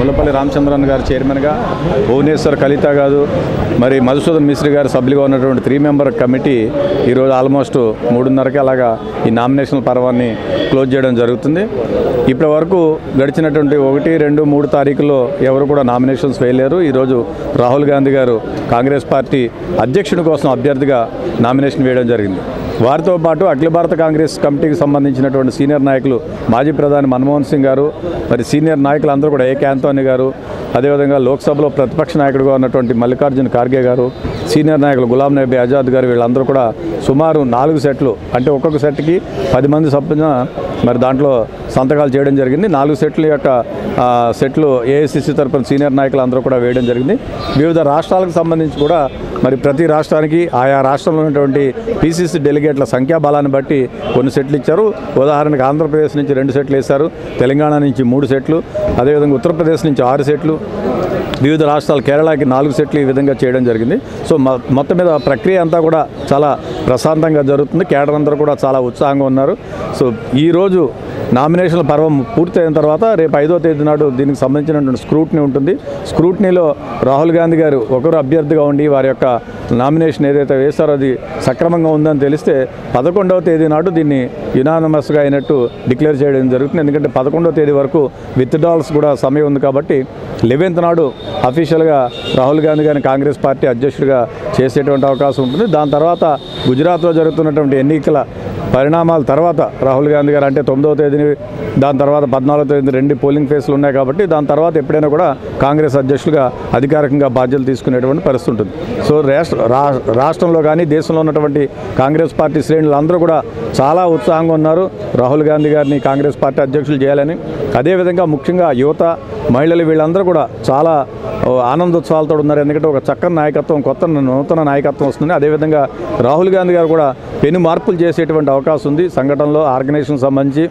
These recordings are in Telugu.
ముల్లపల్లి రామచంద్రన్ గారు చైర్మన్గా భువనేశ్వర్ కలిత గారు మరి మధుసూదన్ మిశ్రీ గారు సభ్యులుగా ఉన్నటువంటి త్రీ మెంబర్ కమిటీ ఈరోజు ఆల్మోస్ట్ మూడున్నరకి అలాగా ఈ నామినేషన్ పర్వాన్ని క్లోజ్ చేయడం జరుగుతుంది ఇప్పటి వరకు గడిచినటువంటి ఒకటి రెండు మూడు తారీఖుల్లో ఎవరు కూడా నామినేషన్స్ వేయలేరు ఈరోజు రాహుల్ గాంధీ గారు కాంగ్రెస్ పార్టీ అధ్యక్షుడి కోసం అభ్యర్థిగా నామినేషన్ వేయడం జరిగింది వారితో పాటు అఖిల భారత కాంగ్రెస్ కమిటీకి సంబంధించినటువంటి సీనియర్ నాయకులు మాజీ ప్రధాని మన్మోహన్ సింగ్ గారు మరి సీనియర్ నాయకులు అందరూ కూడా ఏకే ఆంటోనీ గారు అదేవిధంగా లోక్సభలో ప్రతిపక్ష నాయకుడిగా ఉన్నటువంటి మల్లికార్జున ఖార్గే గారు సీనియర్ నాయకులు గులాం నబీ ఆజాద్ గారు వీళ్ళందరూ కూడా సుమారు నాలుగు సెట్లు అంటే ఒక్కొక్క సెట్కి పది మంది సభ్యున మరి దాంట్లో సంతకాలు చేయడం జరిగింది నాలుగు సెట్ల యొక్క ఆ, సెట్లు ఏఐసిసి తరపున సీనియర్ నాయకులు అందరూ కూడా వేయడం జరిగింది వివిధ రాష్ట్రాలకు సంబంధించి కూడా మరి ప్రతి రాష్ట్రానికి ఆయా రాష్ట్రంలో ఉన్నటువంటి పీసీసీ డెలిగేట్ల సంఖ్యాబలాన్ని బట్టి కొన్ని సెట్లు ఇచ్చారు ఉదాహరణకు ఆంధ్రప్రదేశ్ నుంచి రెండు సెట్లు వేశారు తెలంగాణ నుంచి మూడు సెట్లు అదేవిధంగా ఉత్తరప్రదేశ్ నుంచి ఆరు సెట్లు వివిధ రాష్ట్రాలు కేరళకి నాలుగు సెట్లు ఈ విధంగా చేయడం జరిగింది సో మొ- మొత్తం మీద ప్రక్రియ అంతా కూడా చాలా ప్రశాంతంగా జరుగుతుంది కేడర్ అందరూ కూడా చాలా ఉత్సాహంగా ఉన్నారు సో ఈరోజు నామినేషన్ల పర్వం పూర్తయిన తర్వాత రేపు ఐదో తేదీ నాడు దీనికి సంబంధించినటువంటి స్క్రూట్నీ ఉంటుంది స్క్రూట్నీలో రాహుల్ గాంధీ గారు ఒకరు అభ్యర్థిగా ఉండి వారి యొక్క నామినేషన్ ఏదైతే వేశారో అది సక్రమంగా ఉందని తెలిస్తే పదకొండవ తేదీ నాడు దీన్ని యునానమస్గా అయినట్టు డిక్లేర్ చేయడం జరుగుతుంది ఎందుకంటే పదకొండవ తేదీ వరకు విత్డ్రాల్స్ కూడా సమయం ఉంది కాబట్టి లెవెన్త్ నాడు అఫీషియల్గా రాహుల్ గాంధీ గారిని కాంగ్రెస్ పార్టీ అధ్యక్షుడిగా చేసేటువంటి అవకాశం ఉంటుంది దాని తర్వాత గుజరాత్లో జరుగుతున్నటువంటి ఎన్నికల పరిణామాల తర్వాత రాహుల్ గాంధీ గారు అంటే తొమ్మిదవ తేదీని దాని తర్వాత పద్నాలుగో తేదీ రెండు పోలింగ్ ఫేస్లు ఉన్నాయి కాబట్టి దాని తర్వాత ఎప్పుడైనా కూడా కాంగ్రెస్ అధ్యక్షులుగా అధికారికంగా బాధ్యతలు తీసుకునేటువంటి పరిస్థితి ఉంటుంది సో రాష్ట్ర రా- రాష్ట్రంలో కానీ దేశంలో ఉన్నటువంటి కాంగ్రెస్ పార్టీ శ్రేణులు అందరూ కూడా చాలా ఉత్సాహంగా ఉన్నారు రాహుల్ గాంధీ గారిని కాంగ్రెస్ పార్టీ అధ్యక్షులు చేయాలని అదేవిధంగా ముఖ్యంగా యువత మహిళలు వీళ్ళందరూ కూడా చాలా ఓ, ఆనందోత్సవాలతో ఉన్నారు ఎందుకంటే ఒక చక్కని నాయకత్వం కొత్త నూతన నాయకత్వం వస్తుంది అదేవిధంగా రాహుల్ గాంధీ గారు కూడా పెను మార్పులు చేసేటువంటి అవకాశం ఉంది సంఘటనలో ఆర్గనైజేషన్ సంబంధించి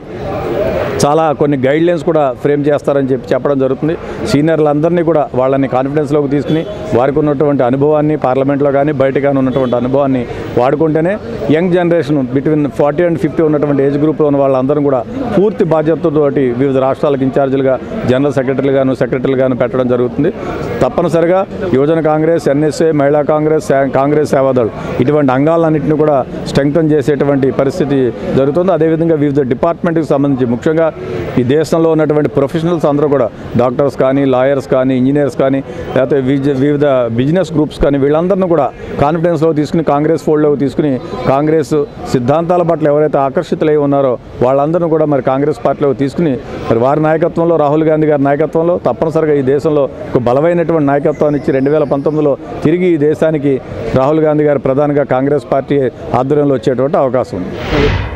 చాలా కొన్ని గైడ్ లైన్స్ కూడా ఫ్రేమ్ చేస్తారని చెప్పి చెప్పడం జరుగుతుంది సీనియర్లందరినీ కూడా వాళ్ళని కాన్ఫిడెన్స్లోకి తీసుకుని వారికి ఉన్నటువంటి అనుభవాన్ని పార్లమెంట్లో కానీ బయట కానీ ఉన్నటువంటి అనుభవాన్ని వాడుకుంటేనే young generation between forty and fifty ఉన్నటువంటి ఏజ్ గ్రూప్లో ఉన్న వాళ్ళందరూ కూడా పూర్తి బాధ్యతతోటి వివిధ రాష్ట్రాలకు ఇన్ఛార్జీలుగా జనరల్ సెక్రటరీలుగాను సెక్రటరీలుగాను పెట్టడం జరుగుతుంది తప్పనిసరిగా యువజన కాంగ్రెస్ ఎన్ఎస్ఏ మహిళా కాంగ్రెస్ సే- కాంగ్రెస్ సేవాదళ్ ఇటువంటి అంగాలన్నింటినీ కూడా స్ట్రెంగ్తన్ చేసేటువంటి పరిస్థితి జరుగుతుంది అదేవిధంగా వివిధ డిపార్ట్మెంట్కి సంబంధించి ముఖ్యంగా ఈ దేశంలో ఉన్నటువంటి ప్రొఫెషనల్స్ అందరూ కూడా డాక్టర్స్ కానీ లాయర్స్ కానీ ఇంజనీర్స్ కానీ లేకపోతే విజ- వివిధ బిజినెస్ గ్రూప్స్ కానీ వీళ్ళందరినీ కూడా కాన్ఫిడెన్స్లో తీసుకుని కాంగ్రెస్ ఫోల్డ్లోకి తీసుకుని కాంగ్రెస్ సిద్ధాంతాల పట్ల ఎవరైతే ఆకర్షితులై ఉన్నారో వాళ్ళందరినీ కూడా మరి కాంగ్రెస్ పార్టీలోకి తీసుకుని మరి వారి నాయకత్వంలో రాహుల్ గాంధీ గారి నాయకత్వంలో తప్పనిసరిగా ఈ దేశంలో ఒక బలమైనటువంటి నాయకత్వాన్ని ఇచ్చి రెండు వేల పంతొమ్మిదిలో తిరిగి ఈ దేశానికి రాహుల్ గాంధీ గారు ప్రధానంగా కాంగ్రెస్ పార్టీ ఆధ్వర్యంలో వచ్చేటువంటి అవకాశం ఉంది